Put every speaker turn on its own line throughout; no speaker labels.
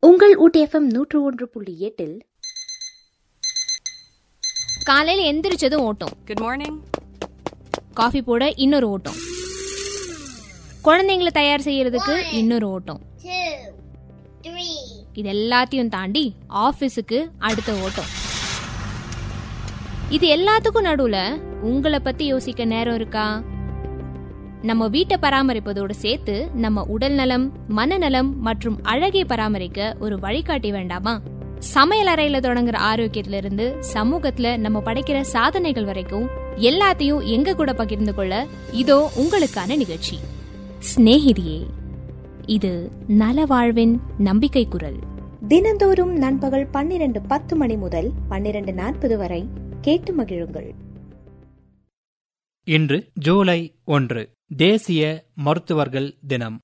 உங்கள் ஊட்டிஎஃப்எம் நூற்று ஒன்று புள்ளி எட்டில்
காலையில எந்திரிச்சதும் ஓட்டம்
Good morning.
காஃபி போட இன்னொரு ஓட்டம் குழந்தைங்களை தயார் செய்யறதுக்கு இன்னொரு ஓட்டம்
two, three,
இது எல்லாத்தையும் தாண்டி ஆபீஸுக்கு அடுத்த ஓட்டம் இது எல்லாத்துக்கும் நடுவுல உங்களை பத்தி யோசிக்க நேரம் இருக்கா நம்ம வீட்டை பராமரிப்பதோடு சேர்த்து நம்ம உடல் நலம் மனநலம் மற்றும் அழகை பராமரிக்க ஒரு வழிகாட்டி வேண்டாமா சமையல் அறையில தொடங்குற ஆரோக்கியத்துல இருந்து சமூகத்துல நம்ம படைக்கிற சாதனைகள் வரைக்கும் எல்லாத்தையும் எங்க கூட பகிர்ந்து கொள்ள இதோ உங்களுக்கான நிகழ்ச்சி சிநேகிதியே இது நல வாழ்வின் நம்பிக்கை குரல்
தினந்தோறும் நண்பகல் பன்னிரண்டு பத்து மணி முதல் பன்னிரண்டு நாற்பது வரை கேட்டு மகிழுங்கள்
இன்று ஜூலை ஒன்று தேசிய மருத்துவர்கள் தினம்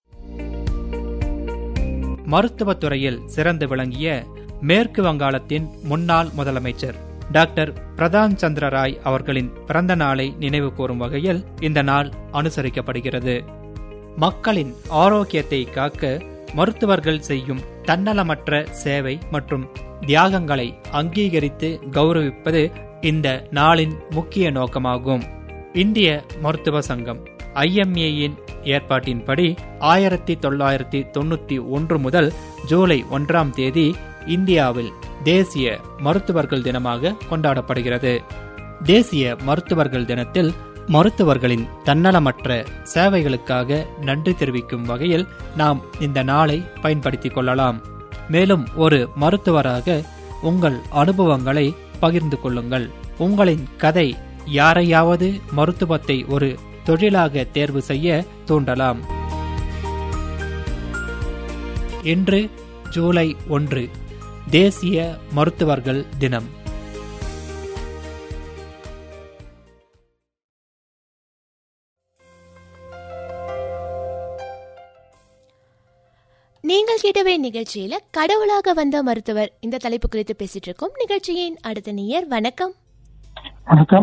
மருத்துவத்துறையில் சிறந்து விளங்கிய மேற்கு வங்காளத்தின் முன்னாள் முதலமைச்சர் டாக்டர் பிரதான் சந்திர ராய் அவர்களின் பிறந்த நாளை நினைவு கூறும் வகையில் இந்த நாள் அனுசரிக்கப்படுகிறது மக்களின் ஆரோக்கியத்தை காக்க மருத்துவர்கள் செய்யும் தன்னலமற்ற சேவை மற்றும் தியாகங்களை அங்கீகரித்து கௌரவிப்பது இந்த நாளின் முக்கிய நோக்கமாகும் இந்திய மருத்துவ சங்கம் ஐஎம்ஏயின் ஏற்பாட்டின்படி ஆயிரத்தி தொள்ளாயிரத்தி தொண்ணூத்தி ஒன்று முதல் ஜூலை ஒன்றாம் தேதி இந்தியாவில் தேசிய மருத்துவர்கள் தினமாக கொண்டாடப்படுகிறது தேசிய மருத்துவர்கள் தினத்தில் மருத்துவர்களின் தன்னலமற்ற சேவைகளுக்காக நன்றி தெரிவிக்கும் வகையில் நாம் இந்த நாளை பயன்படுத்திக் கொள்ளலாம் மேலும் ஒரு மருத்துவராக உங்கள் அனுபவங்களை பகிர்ந்து கொள்ளுங்கள் உங்களின் கதை யாரையாவது மருத்துவத்தை ஒரு தொழிலாக தேர்வு செய்ய தூண்டலாம் இன்று ஜூலை ஒன்று தேசிய மருத்துவர்கள் தினம்
நீங்கள் கேட்டவே நிகழ்ச்சியில கடவுளாக வந்த மருத்துவர் இந்த தலைப்பு குறித்து பேசிட்டு இருக்கோம் நிகழ்ச்சியின் அடுத்த நேயர் வணக்கம்
வணக்கம்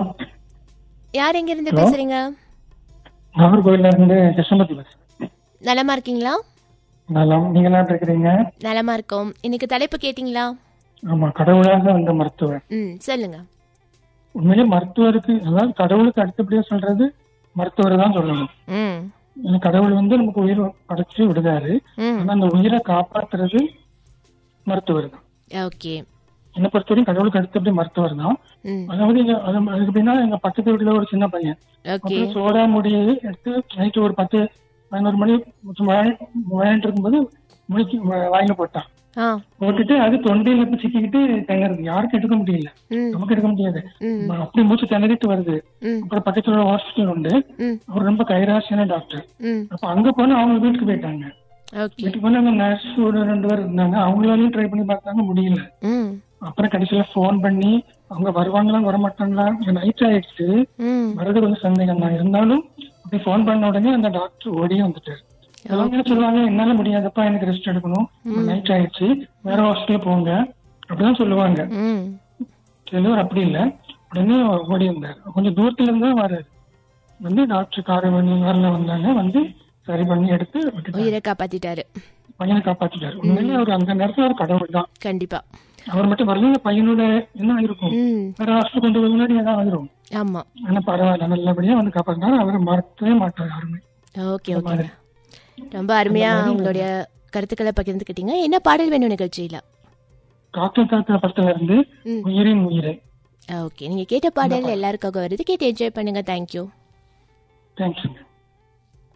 யார் எங்க இருந்து
Hello.
பேசுறீங்க
நாகர்கோவில்ல இருந்து கிருஷ்ணபதி பேசுறேன்
நலமா இருக்கீங்களா
நலம் நீங்க என்ன இருக்கிறீங்க
நலமா இருக்கோம் இன்னைக்கு தலைப்பு கேட்டிங்களா
ஆமா கடவுளாக வந்த மருத்துவர்
ம் சொல்லுங்க
உண்மையிலே மருத்துவருக்கு அதாவது கடவுளுக்கு அடுத்தபடியா சொல்றது மருத்துவர் தான் சொல்லணும்
ம்
ஏன்னா கடவுள் வந்து நமக்கு உயிர் படைச்சு விடுதாரு
ம்
ஆனா அந்த உயிரை காப்பாத்துறது மருத்துவர் தான்
ஓகே
என்னை பொறுத்தவரைக்கும் கடவுளுக்கு அடுத்தபடி மருத்துவர் தான்
ம்
அதாவது இங்க அது அதுக்கு பின்னா எங்க பக்கத்து வீட்டுல ஒரு சின்ன பையன்
ஓகே
அப்புறம் சோடா முடியை எடுத்து நைட்டு ஒரு பத்து பதினோரு மணி விளையாண்டு இருக்கும்போது முடிக்கு வாயில போட்டான்
ஆ
போட்டுட்டு அது தொண்டையில போய் சிக்கிக்கிட்டு திணறுது யாருக்கும் எடுக்க முடியல
ம்
நமக்கு எடுக்க முடியாது
ம்
அப்படி மூச்சு திணறிட்டு வருது
ம்
அப்புறம் பக்கத்துல ஒரு ஹாஸ்பிட்டல் உண்டு
ம்
அவர் ரொம்ப கைராசியான டாக்டர்
ம்
அப்ப அங்க போனா அவங்க வீட்டுக்கு போயிட்டாங்க
ஓகே
வீட்டுக்கு போனா அங்க நர்ஸ் ஒரு ரெண்டு பேர் இருந்தாங்க அவங்களாலையும் ட்ரை பண்ணி பார்த்தாங்க முடியல
ம்
அப்புறம் கடைசியில ஃபோன் பண்ணி அவங்க வருவாங்களா வரமாட்டாங்களா நைட் ஆயிடுச்சு
ம்
வரது கொஞ்சம் சந்தேகம் தான் இருந்தாலும் அப்படி ஃபோன் பண்ண உடனே அந்த டாக்டர் ஓடியே வந்துட்டாரு எல்லாமே என்ன சொல்லுவாங்க என்னால முடியாதப்பா எனக்கு ரெஸ்ட் எடுக்கணும் நைட் ஆயிடுச்சு வேற ஹாஸ்பிட்டல் போங்க அப்படிதான் சொல்லுவாங்க
ம்
சிலவர் அப்படி இல்ல உடனே ஓடி இருந்தார் கொஞ்சம் தூரத்துல இருந்தா வராரு வந்து டாக்டர் காரை பண்ணி கார்ல வந்தாங்க வந்து சரி பண்ணி எடுத்து விட்டுட்டாரு.
உயிரை காப்பாத்திட்டாரு
பையனை காப்பாத்திட்டாரு உண்மையிலே அவர் அந்த நேரத்துல ஒரு கடவுள் தான்
கண்டிப்பா
அவர் மட்டும் வரல இந்த பையனோட என்ன ஆயிருக்கும்
ம்
வேற ஹாஸ்பிட்டல் கொண்டு போய் முன்னாடி ஏதாவது ஆயிரும்
ஆமா
ஆனா பரவாயில்ல நல்லபடியா வந்து காப்பாத்தினாரு அவரை மறக்கவே மாட்டார் யாருமே
ஓகே ஓகே ரொம்ப அருமையா உங்களுடைய கருத்துக்களை பகிர்ந்துக்கிட்டீங்க என்ன பாடல் வேணும் நிகழ்ச்சியில
காக்கா காக்கா படத்துல இருந்து
ம்.
உயிரின் உயிரை
ஓகே நீங்க கேட்ட பாடல் எல்லாருக்காக வருது கேட்டு என்ஜாய் பண்ணுங்க தேங்க்யூ
தேங்க்யூங்க